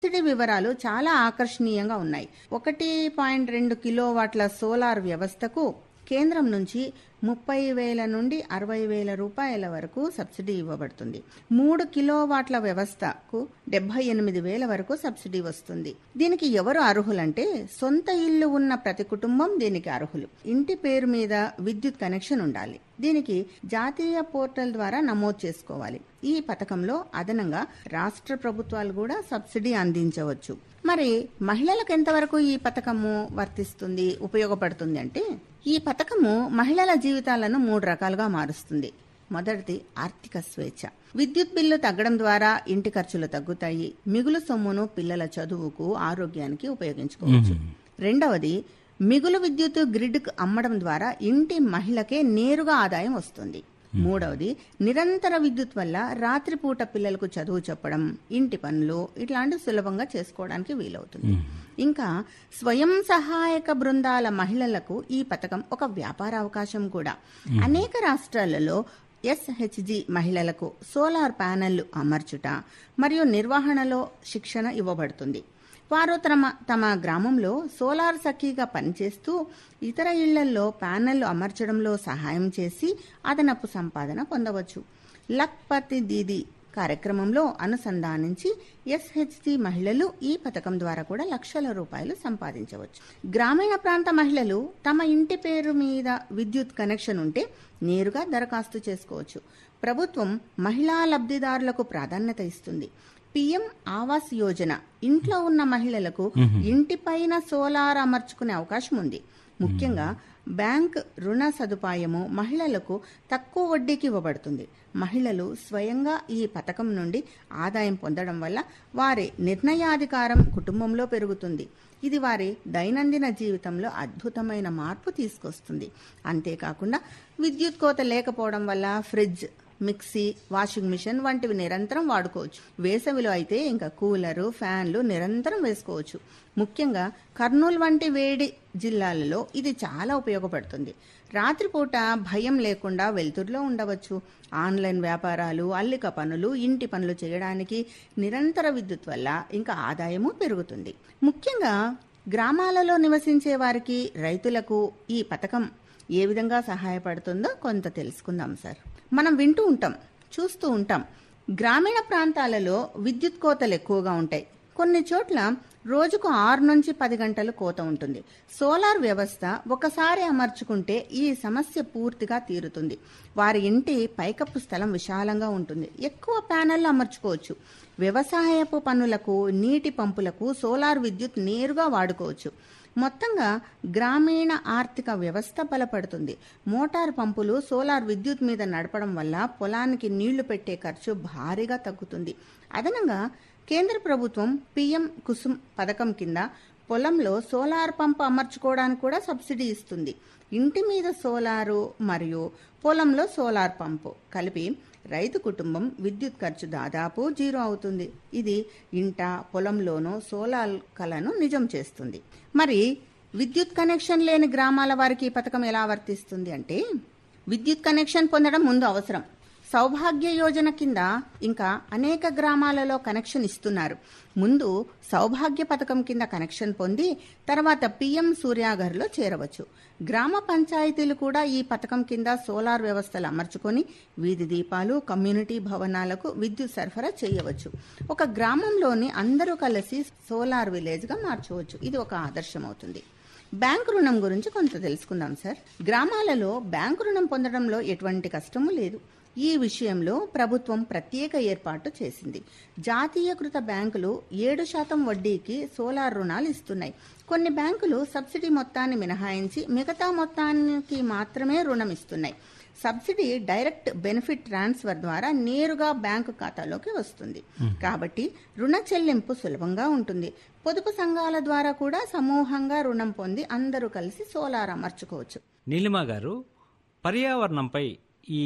subsidy వివరాలు చాలా ఆకర్షణీయంగా ఉన్నాయి ఒకటి పాయింట్ రెండు కిలోవాట్ల సోలార్ వ్యవస్థకు కేంద్రం నుంచి ముప్పై వేల నుండి అరవై వేల రూపాయల వరకు సబ్సిడీ ఇవ్వబడుతుంది మూడు కిలోవాట్ల వ్యవస్థకు డెబ్బై ఎనిమిది వేల వరకు సబ్సిడీ వస్తుంది దీనికి ఎవరు అర్హులంటే సొంత ఇల్లు ఉన్న ప్రతి కుటుంబం దీనికి అర్హులు ఇంటి పేరు మీద విద్యుత్ కనెక్షన్ ఉండాలి దీనికి జాతీయ పోర్టల్ ద్వారా నమోదు చేసుకోవాలి ఈ పథకంలో అదనంగా రాష్ట్ర ప్రభుత్వాలు కూడా సబ్సిడీ అందించవచ్చు మరి మహిళలకు ఎంతవరకు ఈ పథకము వర్తిస్తుంది ఉపయోగపడుతుంది అంటే ఈ పథకము మహిళల జీవితాలను మూడు రకాలుగా మారుస్తుంది మొదటిది ఆర్థిక స్వేచ్ఛ విద్యుత్ బిల్లు తగ్గడం ద్వారా ఇంటి ఖర్చులు తగ్గుతాయి మిగులు సొమ్మును పిల్లల చదువుకు ఆరోగ్యానికి ఉపయోగించుకోవచ్చు రెండవది మిగులు విద్యుత్ గ్రిడ్కు అమ్మడం ద్వారా ఇంటి మహిళకే నేరుగా ఆదాయం వస్తుంది మూడవది నిరంతర విద్యుత్ వల్ల రాత్రిపూట పిల్లలకు చదువు చెప్పడం ఇంటి పనులు ఇట్లాంటివి సులభంగా చేసుకోవడానికి వీలవుతుంది ఇంకా స్వయం సహాయక బృందాల మహిళలకు ఈ పథకం ఒక వ్యాపార అవకాశం కూడా అనేక రాష్ట్రాలలో ఎస్హెచ్జి మహిళలకు సోలార్ ప్యానెళ్లు అమర్చుట మరియు నిర్వహణలో శిక్షణ ఇవ్వబడుతుంది వారు తమ తమ గ్రామంలో సోలార్ సఖీగా పనిచేస్తూ ఇతర ఇళ్లలో ప్యానెళ్లు అమర్చడంలో సహాయం చేసి అదనపు సంపాదన పొందవచ్చు లక్పతి దీది కార్యక్రమంలో అనుసంధానించి ఎస్హెచ్సి మహిళలు ఈ పథకం ద్వారా కూడా లక్షల రూపాయలు సంపాదించవచ్చు గ్రామీణ ప్రాంత మహిళలు తమ ఇంటి పేరు మీద విద్యుత్ కనెక్షన్ ఉంటే నేరుగా దరఖాస్తు చేసుకోవచ్చు ప్రభుత్వం మహిళా లబ్ధిదారులకు ప్రాధాన్యత ఇస్తుంది పిఎం ఆవాస్ యోజన ఇంట్లో ఉన్న మహిళలకు ఇంటిపైన సోలార్ అమర్చుకునే అవకాశం ఉంది ముఖ్యంగా బ్యాంక్ రుణ సదుపాయము మహిళలకు తక్కువ వడ్డీకి ఇవ్వబడుతుంది మహిళలు స్వయంగా ఈ పథకం నుండి ఆదాయం పొందడం వల్ల వారి నిర్ణయాధికారం కుటుంబంలో పెరుగుతుంది ఇది వారి దైనందిన జీవితంలో అద్భుతమైన మార్పు తీసుకొస్తుంది అంతేకాకుండా విద్యుత్ కోత లేకపోవడం వల్ల ఫ్రిడ్జ్ మిక్సీ వాషింగ్ మిషన్ వంటివి నిరంతరం వాడుకోవచ్చు వేసవిలో అయితే ఇంకా కూలరు ఫ్యాన్లు నిరంతరం వేసుకోవచ్చు ముఖ్యంగా కర్నూలు వంటి వేడి జిల్లాలలో ఇది చాలా ఉపయోగపడుతుంది రాత్రిపూట భయం లేకుండా వెలుతురులో ఉండవచ్చు ఆన్లైన్ వ్యాపారాలు అల్లిక పనులు ఇంటి పనులు చేయడానికి నిరంతర విద్యుత్ వల్ల ఇంకా ఆదాయము పెరుగుతుంది ముఖ్యంగా గ్రామాలలో నివసించే వారికి రైతులకు ఈ పథకం ఏ విధంగా సహాయపడుతుందో కొంత తెలుసుకుందాం సార్ మనం వింటూ ఉంటాం చూస్తూ ఉంటాం గ్రామీణ ప్రాంతాలలో విద్యుత్ కోతలు ఎక్కువగా ఉంటాయి కొన్ని చోట్ల రోజుకు ఆరు నుంచి పది గంటలు కోత ఉంటుంది సోలార్ వ్యవస్థ ఒకసారి అమర్చుకుంటే ఈ సమస్య పూర్తిగా తీరుతుంది వారి ఇంటి పైకప్పు స్థలం విశాలంగా ఉంటుంది ఎక్కువ ప్యానెళ్లు అమర్చుకోవచ్చు వ్యవసాయపు పనులకు నీటి పంపులకు సోలార్ విద్యుత్ నేరుగా వాడుకోవచ్చు మొత్తంగా గ్రామీణ ఆర్థిక వ్యవస్థ బలపడుతుంది మోటార్ పంపులు సోలార్ విద్యుత్ మీద నడపడం వల్ల పొలానికి నీళ్లు పెట్టే ఖర్చు భారీగా తగ్గుతుంది అదనంగా కేంద్ర ప్రభుత్వం పిఎం కుసుమ్ పథకం కింద పొలంలో సోలార్ పంప్ అమర్చుకోవడానికి కూడా సబ్సిడీ ఇస్తుంది ఇంటి మీద సోలారు మరియు పొలంలో సోలార్ పంపు కలిపి రైతు కుటుంబం విద్యుత్ ఖర్చు దాదాపు జీరో అవుతుంది ఇది ఇంట పొలంలోనూ సోలార్ కలను నిజం చేస్తుంది మరి విద్యుత్ కనెక్షన్ లేని గ్రామాల వారికి ఈ పథకం ఎలా వర్తిస్తుంది అంటే విద్యుత్ కనెక్షన్ పొందడం ముందు అవసరం సౌభాగ్య యోజన కింద ఇంకా అనేక గ్రామాలలో కనెక్షన్ ఇస్తున్నారు ముందు సౌభాగ్య పథకం కింద కనెక్షన్ పొంది తర్వాత పిఎం సూర్యాగర్లో చేరవచ్చు గ్రామ పంచాయతీలు కూడా ఈ పథకం కింద సోలార్ వ్యవస్థలు అమర్చుకొని వీధి దీపాలు కమ్యూనిటీ భవనాలకు విద్యుత్ సరఫరా చేయవచ్చు ఒక గ్రామంలోని అందరూ కలిసి సోలార్ విలేజ్గా మార్చవచ్చు ఇది ఒక ఆదర్శం అవుతుంది బ్యాంకు రుణం గురించి కొంత తెలుసుకుందాం సార్ గ్రామాలలో బ్యాంకు రుణం పొందడంలో ఎటువంటి కష్టము లేదు ఈ విషయంలో ప్రభుత్వం ప్రత్యేక ఏర్పాటు చేసింది జాతీయకృత బ్యాంకులు ఏడు శాతం వడ్డీకి సోలార్ రుణాలు ఇస్తున్నాయి కొన్ని బ్యాంకులు సబ్సిడీ మొత్తాన్ని మినహాయించి మిగతా మొత్తానికి మాత్రమే రుణం ఇస్తున్నాయి సబ్సిడీ డైరెక్ట్ బెనిఫిట్ ట్రాన్స్ఫర్ ద్వారా నేరుగా బ్యాంకు ఖాతాలోకి వస్తుంది కాబట్టి రుణ చెల్లింపు సులభంగా ఉంటుంది పొదుపు సంఘాల ద్వారా కూడా సమూహంగా రుణం పొంది అందరూ కలిసి సోలార్ అమర్చుకోవచ్చు నీలిమ గారు పర్యావరణంపై ఈ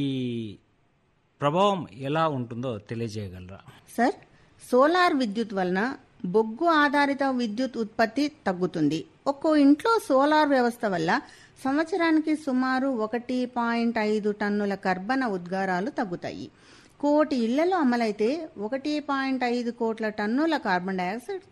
ప్రభావం ఎలా ఉంటుందో తెలియజేయగలరా సార్ సోలార్ విద్యుత్ వలన బొగ్గు ఆధారిత విద్యుత్ ఉత్పత్తి తగ్గుతుంది ఒక్కో ఇంట్లో సోలార్ వ్యవస్థ వల్ల సంవత్సరానికి సుమారు ఒకటి పాయింట్ ఐదు టన్నుల కర్బన ఉద్గారాలు తగ్గుతాయి కోటి ఇళ్లలో అమలైతే ఒకటి పాయింట్ ఐదు కోట్ల టన్నుల కార్బన్ డైఆక్సైడ్